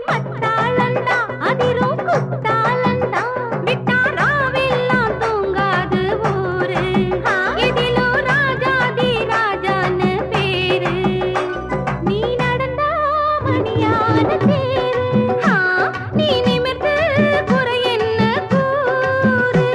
மத்தாளந்தா அதிரும் குத்தாளந்தா விட்டா ராவெல்லாம் தூங்காது ஊரு எதிலும் ராஜாதி ராஜான்னு பேரு நீ நடந்தா மணியான தேரு ஆ, நீ நிமிர்ந்து குறை என்ன கூறு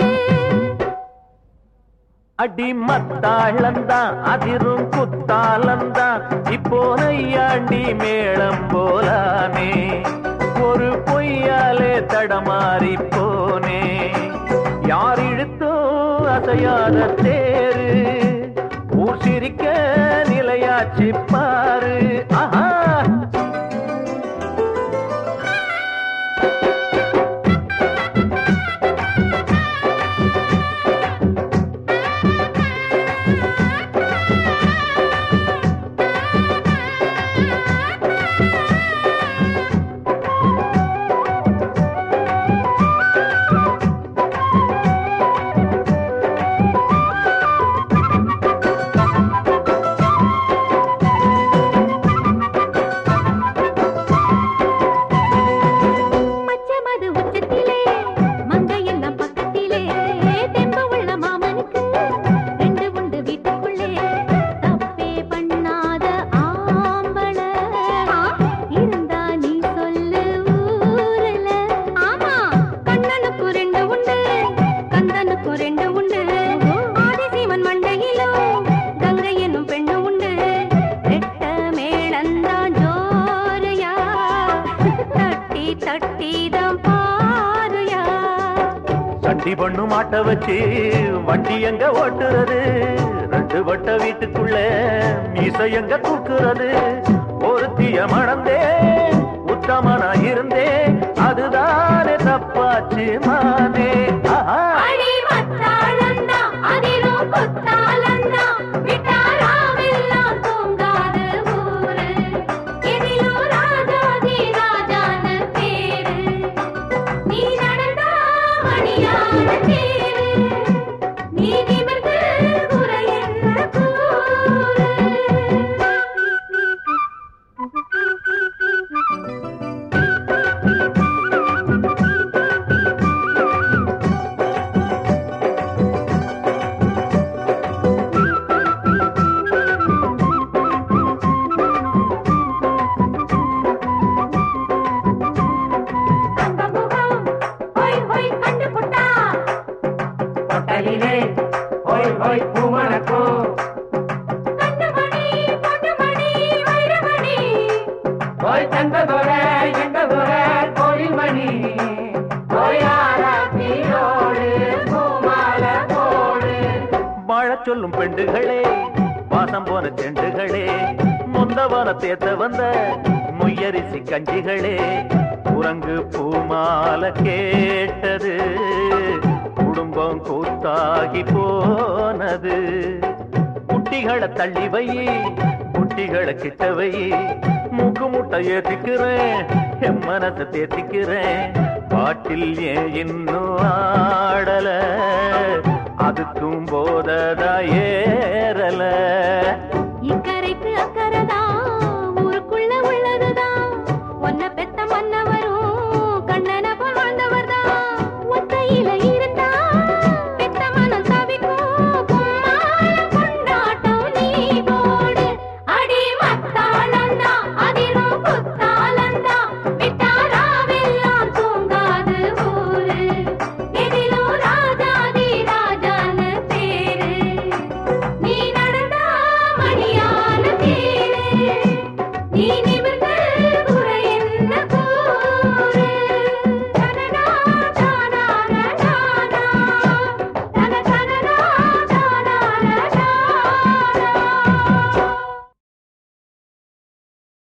அடி மத்தாளந்தான் அதிரும் குத்தாலந்தான் இப்போ நையாண்டி மேளம் போலானே ஒரு பொய்யாலே தடமாறி போனே யார் இழுத்தோ அசையாத தேரு ஊர் சிரிக்க நிலையாச்சு பாரு ஆஹா மச்சமது உச்சத்திலே மங்கையெல்லாம் பக்கத்திலே தெம்பு உள்ள மாமனுக்கு ரெண்டு உண்டு வீட்டுக்குள்ளே தப்பே பண்ணாத ஆம்பள இருந்தா நீ சொல்லு ஊரல ஆமா கண்ணனுக்கு ரெண்டு உண்டு கந்தனுக்கு ரெண்டு உண்டு ஆதிசீமன் மண்டையிலும் கங்கை என்னும் பெண்ணு உண்டு ரெட்ட மேளந்தான் ஜோரையா தட்டி தட்டிதான் பாருயா சண்டி பண்ணு மாட்ட வச்சு வண்டி எங்க ஓட்டுறது ரெண்டு வட்ட வீட்டுக்குள்ள மீசை எங்க தூக்குறது ஒருத்திய மணந்தே உத்தமனா இருந்தே அதுதானே தப்பாச்சு மானே ஆஹா. அடி மத்தாளந்தா அதிரும் குத்தாளந்தா விட்டாராமெல்லாம் தூங்காது ஊரு எதிலும் ராஜாதி ராஜான்னு பேரு நீ நடந்தா மணியான தேரு நீ நிமிர்ந்து குறை என்ன கூறு அந்த முகம் ஹொய் ஹொய் கண்டு புட்டா கொட்டலிலே ஹோய் ஹோய் பூமணக்கும் கண்டுமணி பொண்டுமணி வைரமணி ஹோய் தங்கதொர எங்கதொர கோயில் மணி வாழ சொல்லும் பெண்டுகளே வாசம் போன செண்டுகளே முந்தவன தேத்த வந்த முயரிசி கஞ்சிகளே குரங்கு பூமால கேட்டது குடும்பம் கூத்தாகி போனது குட்டிகளை தள்ளி வை குட்டிகளை கிட்ட வை மூக்கு முட்டை ஏத்திக்கிறேன் என் மனசை தேத்திக்கிறேன் பாட்டில் ஏன் இன்னும் ஆடல அதுக்கும் போததா ஏ